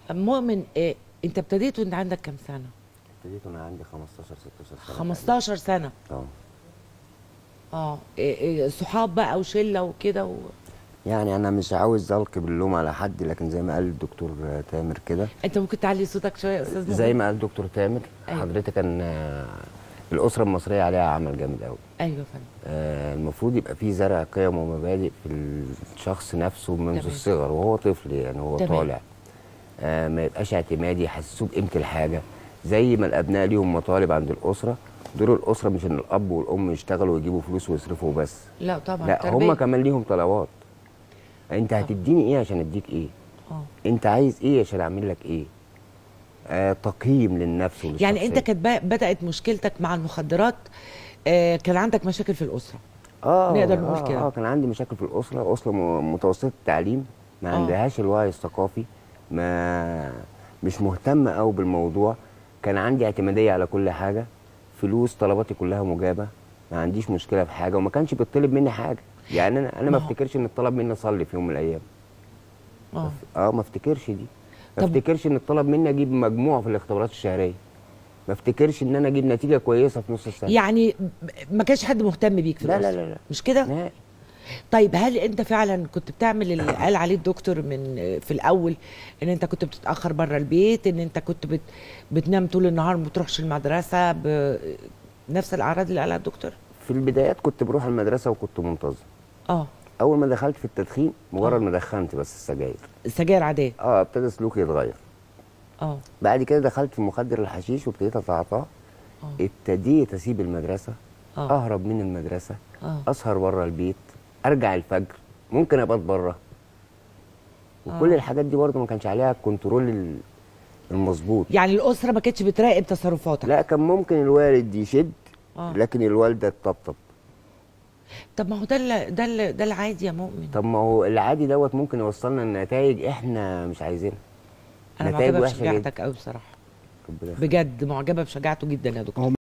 مؤمن إيه انت ابتديت وانت عندك كام سنه ابتديت وانا عندي 15 16 سنه 15 سنه اه اه إيه إيه صحاب بقى وشله وكده و... يعني انا مش عاوز القي باللوم على حد لكن زي ما قال الدكتور تامر كده انت ممكن تعلي صوتك شويه يا استاذ مؤمن زي ما قال الدكتور تامر أيوة. حضرتك كان آه، الاسره المصريه عليها عمل جامد قوي ايوه يا فندم آه، المفروض يبقى في زرع قيم ومبادئ في الشخص نفسه منذ تمام. الصغر وهو طفل يعني هو تمام. طالع آه، ما يبقاش اعتمادي يحسسوه بقيمه الحاجه زي ما الابناء ليهم مطالب عند الاسره دور الاسره مش ان الاب والام يشتغلوا ويجيبوا فلوس ويصرفوا بس لا طبعا لا تربية. هم كمان ليهم طلبات انت هتديني ايه عشان اديك ايه اه انت عايز ايه عشان اعمل لك ايه آه تقييم للنفس وللشخصيه يعني انت كانت بقى- بدات مشكلتك مع المخدرات آه كان عندك مشاكل في الاسره اه نقدر نقول آه كده. اه كان عندي مشاكل في الاسره اسره م- متوسطه التعليم ما آه. عندهاش الوعي الثقافي ما مش مهتمه قوي بالموضوع كان عندي اعتماديه على كل حاجه فلوس طلباتي كلها مجابه ما عنديش مشكله في حاجه وما كانش بيطلب مني حاجه يعني انا انا ما ما هو- افتكرش ان اتطلب مني اصلي في يوم من الايام اه اه ما افتكرش دي ما طب- افتكرش ان اتطلب مني اجيب مجموع في الاختبارات الشهريه ما افتكرش ان انا اجيب نتيجه كويسه في نص السنه يعني ما كانش حد مهتم بيك في لا الاسره لا لا لا مش كده نهائي. طيب هل انت فعلا كنت بتعمل اللي قال عليه الدكتور من في الاول ان انت كنت بتتاخر بره البيت ان انت كنت بت بتنام طول النهار ما بتروحش المدرسه ب... نفس الاعراض اللي قالها الدكتور في البدايات كنت بروح المدرسه وكنت منتظم اه اول ما دخلت في التدخين مجرد ما دخنت بس السجاير سجاير عاديه اه ابتدى سلوكي يتغير اه بعد كده دخلت في مخدر الحشيش وابتديت اتعاطاه اه ابتديت اسيب المدرسه اه اهرب من المدرسه اه اسهر بره البيت ارجع الفجر ممكن ابات بره وكل آه. الحاجات دي برضه ما كانش عليها الكنترول ال- المظبوط يعني الاسره ما كانتش بتراقب تصرفاتك لا كان ممكن الوالد يشد آه. لكن الوالده تطبطب طب ما هو ده ال- ده ال- ده العادي يا مؤمن طب ما هو العادي دوت ممكن يوصلنا لنتائج احنا مش عايزينها انا نتائج معجبه وحشة جدا. بشجاعتك قوي بصراحه ربنا بجد معجبه بشجاعته جدا يا دكتور